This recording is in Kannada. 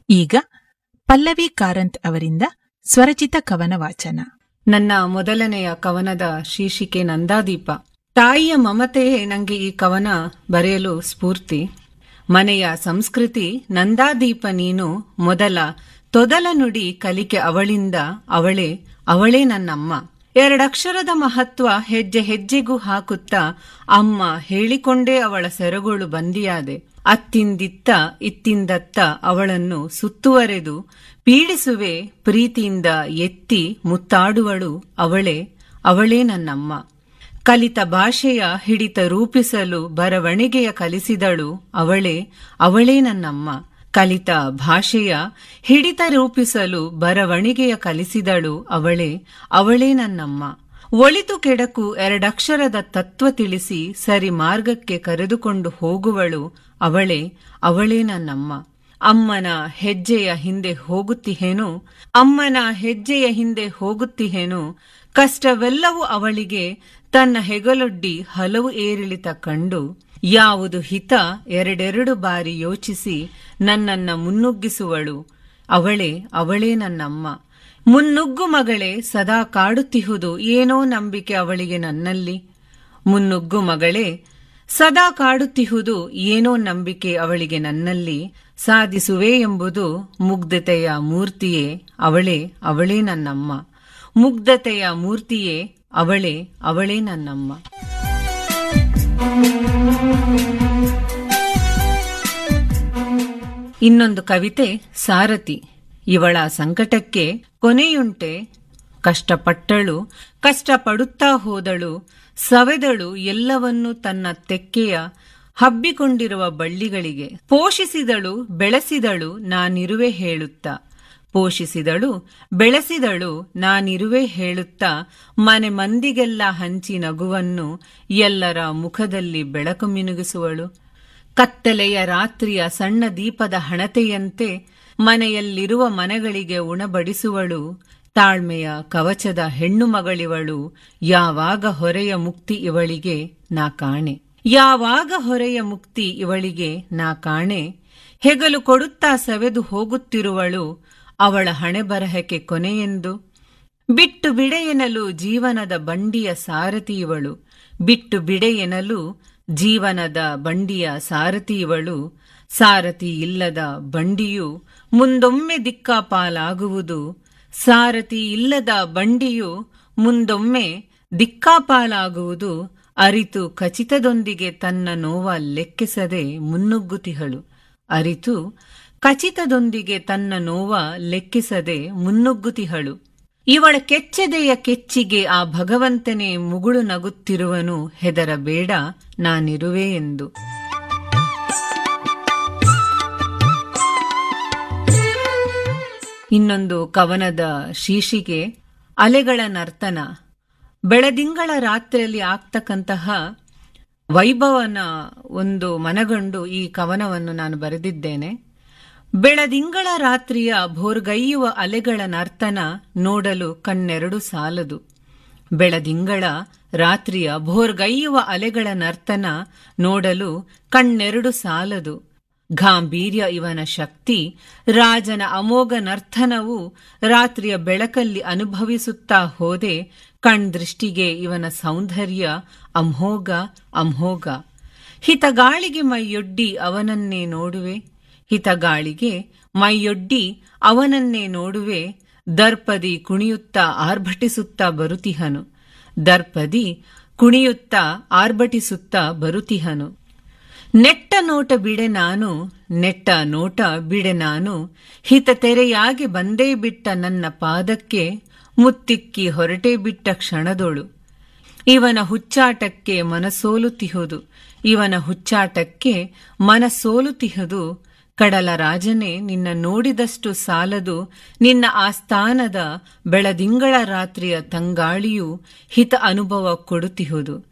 ಈಗ ಪಲ್ಲವಿ ಕಾರಂತ್ ಅವರಿಂದ ಸ್ವರಚಿತ ಕವನ ವಾಚನ ನನ್ನ ಮೊದಲನೆಯ ಕವನದ ಶೀರ್ಷಿಕೆ ನಂದಾದೀಪ ತಾಯಿಯ ಮಮತೆಯೇ ನಂಗೆ ಈ ಕವನ ಬರೆಯಲು ಸ್ಫೂರ್ತಿ ಮನೆಯ ಸಂಸ್ಕೃತಿ ನಂದಾದೀಪ ನೀನು ಮೊದಲ ತೊದಲ ನುಡಿ ಕಲಿಕೆ ಅವಳಿಂದ ಅವಳೇ ಅವಳೇ ನನ್ನಮ್ಮ ಎರಡಕ್ಷರದ ಮಹತ್ವ ಹೆಜ್ಜೆ ಹೆಜ್ಜೆಗೂ ಹಾಕುತ್ತಾ ಅಮ್ಮ ಹೇಳಿಕೊಂಡೇ ಅವಳ ಸೆರಗೋಳು ಬಂದಿಯಾದೆ ಅತ್ತಿಂದಿತ್ತ ಇತ್ತಿಂದತ್ತ ಅವಳನ್ನು ಸುತ್ತುವರೆದು ಪೀಡಿಸುವೆ ಪ್ರೀತಿಯಿಂದ ಎತ್ತಿ ಮುತ್ತಾಡುವಳು ಅವಳೇ ಅವಳೇ ನನ್ನಮ್ಮ ಕಲಿತ ಭಾಷೆಯ ಹಿಡಿತ ರೂಪಿಸಲು ಬರವಣಿಗೆಯ ಕಲಿಸಿದಳು ಅವಳೇ ಅವಳೇ ನನ್ನಮ್ಮ ಕಲಿತ ಭಾಷೆಯ ಹಿಡಿತ ರೂಪಿಸಲು ಬರವಣಿಗೆಯ ಕಲಿಸಿದಳು ಅವಳೇ ಅವಳೇ ನನ್ನಮ್ಮ ಒಳಿತು ಕೆಡಕು ಎರಡಕ್ಷರದ ತತ್ವ ತಿಳಿಸಿ ಸರಿ ಮಾರ್ಗಕ್ಕೆ ಕರೆದುಕೊಂಡು ಹೋಗುವಳು ಅವಳೇ ಅವಳೇ ನನ್ನಮ್ಮ ಅಮ್ಮನ ಹೆಜ್ಜೆಯ ಹಿಂದೆ ಹೋಗುತ್ತಿಹೇನು ಅಮ್ಮನ ಹೆಜ್ಜೆಯ ಹಿಂದೆ ಹೋಗುತ್ತಿಹೇನು ಕಷ್ಟವೆಲ್ಲವೂ ಅವಳಿಗೆ ತನ್ನ ಹೆಗಲೊಡ್ಡಿ ಹಲವು ಏರಿಳಿತ ಕಂಡು ಯಾವುದು ಹಿತ ಎರಡೆರಡು ಬಾರಿ ಯೋಚಿಸಿ ನನ್ನನ್ನ ಮುನ್ನುಗ್ಗಿಸುವಳು ಅವಳೇ ಅವಳೇ ನನ್ನಮ್ಮ ಮುನ್ನುಗ್ಗು ಮಗಳೇ ಸದಾ ಕಾಡುತ್ತಿಹುದು ಏನೋ ನಂಬಿಕೆ ಅವಳಿಗೆ ನನ್ನಲ್ಲಿ ಮುನ್ನುಗ್ಗು ಮಗಳೇ ಸದಾ ಕಾಡುತ್ತಿಹುದು ಏನೋ ನಂಬಿಕೆ ಅವಳಿಗೆ ನನ್ನಲ್ಲಿ ಸಾಧಿಸುವೆ ಎಂಬುದು ಮುಗ್ಧತೆಯ ಮೂರ್ತಿಯೇ ಅವಳೇ ಅವಳೇ ನನ್ನಮ್ಮ ಮುಗ್ಧತೆಯ ಮೂರ್ತಿಯೇ ಅವಳೇ ಅವಳೇ ನನ್ನಮ್ಮ ಇನ್ನೊಂದು ಕವಿತೆ ಸಾರಥಿ ಇವಳ ಸಂಕಟಕ್ಕೆ ಕೊನೆಯುಂಟೆ ಕಷ್ಟಪಟ್ಟಳು ಕಷ್ಟಪಡುತ್ತಾ ಹೋದಳು ಸವೆದಳು ಎಲ್ಲವನ್ನೂ ತನ್ನ ತೆಕ್ಕೆಯ ಹಬ್ಬಿಕೊಂಡಿರುವ ಬಳ್ಳಿಗಳಿಗೆ ಪೋಷಿಸಿದಳು ಬೆಳೆಸಿದಳು ನಾನಿರುವೆ ಹೇಳುತ್ತಾ ಪೋಷಿಸಿದಳು ಬೆಳೆಸಿದಳು ನಾನಿರುವೆ ಹೇಳುತ್ತಾ ಮನೆ ಮಂದಿಗೆಲ್ಲ ಹಂಚಿ ನಗುವನ್ನು ಎಲ್ಲರ ಮುಖದಲ್ಲಿ ಬೆಳಕು ಮಿನುಗಿಸುವಳು ಕತ್ತಲೆಯ ರಾತ್ರಿಯ ಸಣ್ಣ ದೀಪದ ಹಣತೆಯಂತೆ ಮನೆಯಲ್ಲಿರುವ ಮನೆಗಳಿಗೆ ಉಣಬಡಿಸುವಳು ತಾಳ್ಮೆಯ ಕವಚದ ಹೆಣ್ಣು ಮಗಳಿವಳು ಯಾವಾಗ ಹೊರೆಯ ಮುಕ್ತಿ ಇವಳಿಗೆ ನಾ ಕಾಣೆ ಯಾವಾಗ ಹೊರೆಯ ಮುಕ್ತಿ ಇವಳಿಗೆ ನಾ ಕಾಣೆ ಹೆಗಲು ಕೊಡುತ್ತಾ ಸವೆದು ಹೋಗುತ್ತಿರುವಳು ಅವಳ ಹಣೆ ಬರಹಕ್ಕೆ ಕೊನೆಯೆಂದು ಬಿಟ್ಟು ಬಿಡೆ ಎನ್ನಲು ಜೀವನದ ಬಂಡಿಯ ಸಾರಥಿ ಇವಳು ಬಿಟ್ಟು ಬಿಡೆ ಎನ್ನಲು ಜೀವನದ ಬಂಡಿಯ ಸಾರಥಿ ಇವಳು ಸಾರಥಿ ಇಲ್ಲದ ಬಂಡಿಯು ಮುಂದೊಮ್ಮೆ ದಿಕ್ಕಾಪಾಲಾಗುವುದು ಸಾರಥಿ ಇಲ್ಲದ ಬಂಡಿಯು ಮುಂದೊಮ್ಮೆ ದಿಕ್ಕಾಪಾಲಾಗುವುದು ಅರಿತು ಖಚಿತದೊಂದಿಗೆ ತನ್ನ ನೋವ ಲೆಕ್ಕಿಸದೆ ಮುನ್ನುಗ್ಗುತಿಹಳು ಅರಿತು ಖಚಿತದೊಂದಿಗೆ ತನ್ನ ನೋವ ಲೆಕ್ಕಿಸದೆ ಮುನ್ನುಗ್ಗುತಿಹಳು ಇವಳ ಕೆಚ್ಚೆದೆಯ ಕೆಚ್ಚಿಗೆ ಆ ಭಗವಂತನೇ ಮುಗುಳು ನಗುತ್ತಿರುವನು ಹೆದರಬೇಡ ನಾನಿರುವೆ ಎಂದು ಇನ್ನೊಂದು ಕವನದ ಶೀರ್ಷಿಕೆ ಅಲೆಗಳ ನರ್ತನ ಬೆಳದಿಂಗಳ ರಾತ್ರಿಯಲ್ಲಿ ಆಗ್ತಕ್ಕಂತಹ ವೈಭವನ ಒಂದು ಮನಗಂಡು ಈ ಕವನವನ್ನು ನಾನು ಬರೆದಿದ್ದೇನೆ ಬೆಳದಿಂಗಳ ರಾತ್ರಿಯ ಭೋರ್ಗೈಯುವ ಅಲೆಗಳ ನರ್ತನ ನೋಡಲು ಕಣ್ಣೆರಡು ಸಾಲದು ಬೆಳದಿಂಗಳ ರಾತ್ರಿಯ ಭೋರ್ಗೈಯುವ ಅಲೆಗಳ ನರ್ತನ ನೋಡಲು ಕಣ್ಣೆರಡು ಸಾಲದು ಗಾಂಭೀರ್ಯ ಇವನ ಶಕ್ತಿ ರಾಜನ ಅಮೋಘ ನರ್ತನವು ರಾತ್ರಿಯ ಬೆಳಕಲ್ಲಿ ಅನುಭವಿಸುತ್ತಾ ಹೋದೆ ಕಣ್ದೃಷ್ಟಿಗೆ ಇವನ ಸೌಂದರ್ಯ ಅಮೋಘ ಅಮೋಘ ಹಿತಗಾಳಿಗೆ ಮೈಯೊಡ್ಡಿ ಅವನನ್ನೇ ನೋಡುವೆ ಹಿತಗಾಳಿಗೆ ಮೈಯೊಡ್ಡಿ ಅವನನ್ನೇ ನೋಡುವೆ ದರ್ಪದಿ ಕುಣಿಯುತ್ತಾ ಆರ್ಭಟಿಸುತ್ತಾ ಬರುತಿಹನು ದರ್ಪದಿ ಕುಣಿಯುತ್ತಾ ಆರ್ಭಟಿಸುತ್ತಾ ಬರುತಿಹನು ನೆಟ್ಟ ನೋಟ ಬಿಡೆ ನಾನು ನೆಟ್ಟ ನೋಟ ಬಿಡೆ ನಾನು ಹಿತ ತೆರೆಯಾಗಿ ಬಂದೇ ಬಿಟ್ಟ ನನ್ನ ಪಾದಕ್ಕೆ ಮುತ್ತಿಕ್ಕಿ ಹೊರಟೇ ಬಿಟ್ಟ ಕ್ಷಣದೊಳು ಇವನ ಹುಚ್ಚಾಟಕ್ಕೆ ಮನಸೋಲುತಿಹುದು ಇವನ ಹುಚ್ಚಾಟಕ್ಕೆ ಮನಸೋಲುತಿಹುದು ಕಡಲ ರಾಜನೇ ನಿನ್ನ ನೋಡಿದಷ್ಟು ಸಾಲದು ನಿನ್ನ ಆಸ್ಥಾನದ ಬೆಳದಿಂಗಳ ರಾತ್ರಿಯ ತಂಗಾಳಿಯು ಹಿತ ಅನುಭವ ಕೊಡುತ್ತಿಹುದು